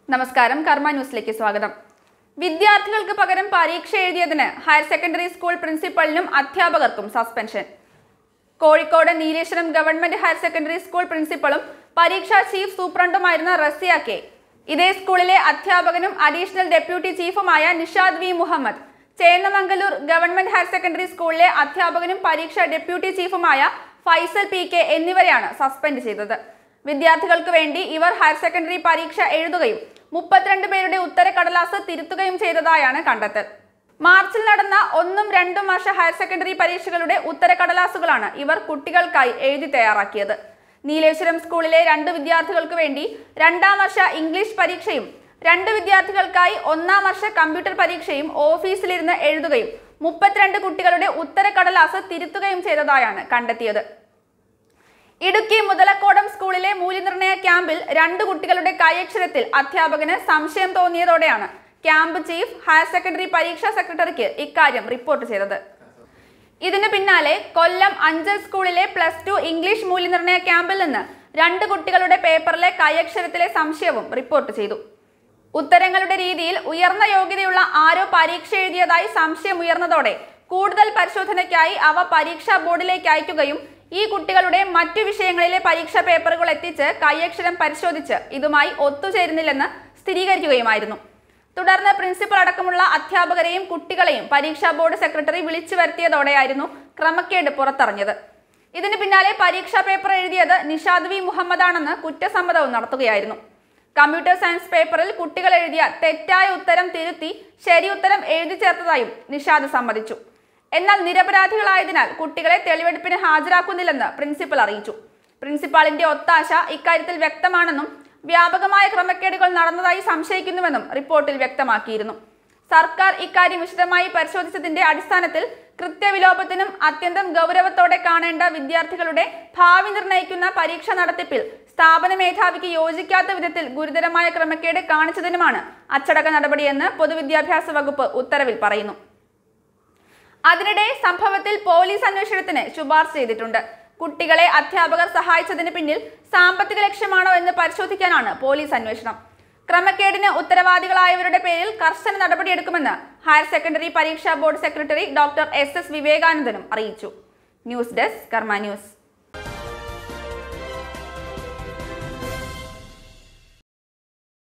നമസ്കാരം കർമ്മ ന്യൂസിലേക്ക് സ്വാഗതം വിദ്യാർത്ഥികൾക്ക് പകരം പരീക്ഷ എഴുതിയതിന് ഹയർ സെക്കൻഡറി സ്കൂൾ പ്രിൻസിപ്പലിനും അധ്യാപകർക്കും suspension Kozhikode Neeleswaram government higher secondary school പ്രിൻസിപ്പളും പരീക്ഷാ ചീഫ് സൂപ്രണ്ടുമായിരുന്ന റസിയ കെ ഇതേ സ്കൂളിലെ അധ്യാപകനും അഡീഷണൽ ഡെപ്യൂട്ടി ചീഫുമായ Nishad V Muhammad Chennamangallur government higher secondary സ്കൂളിലെ അധ്യാപകനും പരീക്ഷാ ഡെപ്യൂട്ടി ചീഫുമായ ഫൈസൽ പി കെ എന്നിവരെയാണ് സസ്പെൻഡ് ചെയ്തത് വിദ്യാർത്ഥികൾക്ക് വേണ്ടി ഇവർ ഹയർ സെക്കൻഡറി പരീക്ഷ എഴുതുകയും മുപ്പത്തിരണ്ട് പേരുടെ ഉത്തരക്കടലാസ് തിരുത്തുകയും ചെയ്തതായാണ് കണ്ടെത്തൽ മാർച്ചിൽ നടന്ന ഒന്നും രണ്ടും വർഷ ഹയർ സെക്കൻഡറി പരീക്ഷകളുടെ ഉത്തരക്കടലാസുകളാണ് ഇവർ കുട്ടികൾക്കായി എഴുതി തയ്യാറാക്കിയത് നീലേശ്വരം സ്കൂളിലെ രണ്ട് വിദ്യാർത്ഥികൾക്ക് വേണ്ടി രണ്ടാം വർഷ ഇംഗ്ലീഷ് പരീക്ഷയും രണ്ട് വിദ്യാർത്ഥികൾക്കായി ഒന്നാം വർഷ കമ്പ്യൂട്ടർ പരീക്ഷയും ഓഫീസിലിരുന്ന് എഴുതുകയും മുപ്പത്തിരണ്ട് കുട്ടികളുടെ ഉത്തരക്കടലാസ് തിരുത്തുകയും ചെയ്തതായാണ് കണ്ടെത്തിയത് ഇടുക്കി മുതലക്കോടം സ്കൂളിലെ മൂല്യനിർണ്ണയ ക്യാമ്പിൽ രണ്ട് കുട്ടികളുടെ കൈയക്ഷരത്തിൽ അധ്യാപകന് സംശയം തോന്നിയതോടെയാണ് ക്യാമ്പ് ചീഫ് ഹയർ സെക്കൻഡറി പരീക്ഷാ സെക്രട്ടറിക്ക് ഇക്കാര്യം റിപ്പോർട്ട് ചെയ്തത് ഇതിന് പിന്നാലെ കൊല്ലം അഞ്ചൽ സ്കൂളിലെ പ്ലസ് ടു ഇംഗ്ലീഷ് മൂല്യനിർണ്ണയ ക്യാമ്പിൽ നിന്ന് രണ്ട് കുട്ടികളുടെ പേപ്പറിലെ കൈയക്ഷരത്തിലെ സംശയവും റിപ്പോർട്ട് ചെയ്തു ഉത്തരങ്ങളുടെ രീതിയിൽ ഉയർന്ന യോഗ്യതയുള്ള ആരോ പരീക്ഷ എഴുതിയതായി സംശയം ഉയർന്നതോടെ കൂടുതൽ പരിശോധനയ്ക്കായി അവ പരീക്ഷാ ബോർഡിലേക്ക് അയക്കുകയും ഈ കുട്ടികളുടെ മറ്റു വിഷയങ്ങളിലെ പരീക്ഷാ പേപ്പറുകൾ എത്തിച്ച് കൈയക്ഷരം പരിശോധിച്ച് ഇതുമായി ഒത്തുചേരുന്നില്ലെന്ന് സ്ഥിരീകരിക്കുകയുമായിരുന്നു തുടർന്ന് പ്രിൻസിപ്പൽ അടക്കമുള്ള അധ്യാപകരെയും കുട്ടികളെയും പരീക്ഷാ ബോർഡ് സെക്രട്ടറി വിളിച്ചു വരുത്തിയതോടെയായിരുന്നു ക്രമക്കേട് പുറത്തറിഞ്ഞത് ഇതിന് പിന്നാലെ പരീക്ഷാ പേപ്പർ എഴുതിയത് നിഷാദ് വി മുഹമ്മദാണെന്ന് കുറ്റസമ്മതവും നടത്തുകയായിരുന്നു കമ്പ്യൂട്ടർ സയൻസ് പേപ്പറിൽ കുട്ടികൾ എഴുതിയ തെറ്റായ ഉത്തരം തിരുത്തി ശരി ഉത്തരം എഴുതി ചേർത്തതായും നിഷാദ് സമ്മതിച്ചു എന്നാൽ നിരപരാധികളായതിനാൽ കുട്ടികളെ തെളിവെടുപ്പിന് ഹാജരാക്കുന്നില്ലെന്ന് പ്രിൻസിപ്പൽ അറിയിച്ചു പ്രിൻസിപ്പാളിന്റെ ഒത്താശ ഇക്കാര്യത്തിൽ വ്യക്തമാണെന്നും വ്യാപകമായ ക്രമക്കേടുകൾ നടന്നതായി സംശയിക്കുന്നുവെന്നും റിപ്പോർട്ടിൽ വ്യക്തമാക്കിയിരുന്നു സർക്കാർ ഇക്കാര്യം വിശദമായി പരിശോധിച്ചതിന്റെ അടിസ്ഥാനത്തിൽ കൃത്യവിലോപത്തിനും അത്യന്തം ഗൗരവത്തോടെ കാണേണ്ട വിദ്യാർത്ഥികളുടെ ഭാവി നിർണ്ണയിക്കുന്ന പരീക്ഷ നടത്തിപ്പിൽ സ്ഥാപന മേധാവിക്ക് യോജിക്കാത്ത വിധത്തിൽ ഗുരുതരമായ ക്രമക്കേട് കാണിച്ചതിനുമാണ് അച്ചടക്ക നടപടിയെന്ന് പൊതുവിദ്യാഭ്യാസ വകുപ്പ് ഉത്തരവിൽ പറയുന്നു അതിനിടെ സംഭവത്തിൽ പോലീസ് അന്വേഷണത്തിന് ശുപാർശ ചെയ്തിട്ടുണ്ട് കുട്ടികളെ അധ്യാപകർ സഹായിച്ചതിന് പിന്നിൽ സാമ്പത്തിക ലക്ഷ്യമാണോ എന്ന് പരിശോധിക്കാനാണ് പോലീസ് അന്വേഷണം ക്രമക്കേടിന് ഉത്തരവാദികളായവരുടെ പേരിൽ കർശന നടപടിയെടുക്കുമെന്ന് ഹയർ സെക്കൻഡറി പരീക്ഷാ board secretary doctor S S വിവേകാനന്ദനും അറിയിച്ചു ന്യൂസ് ഡെസ്ക് കർമ്മ ന്യൂസ്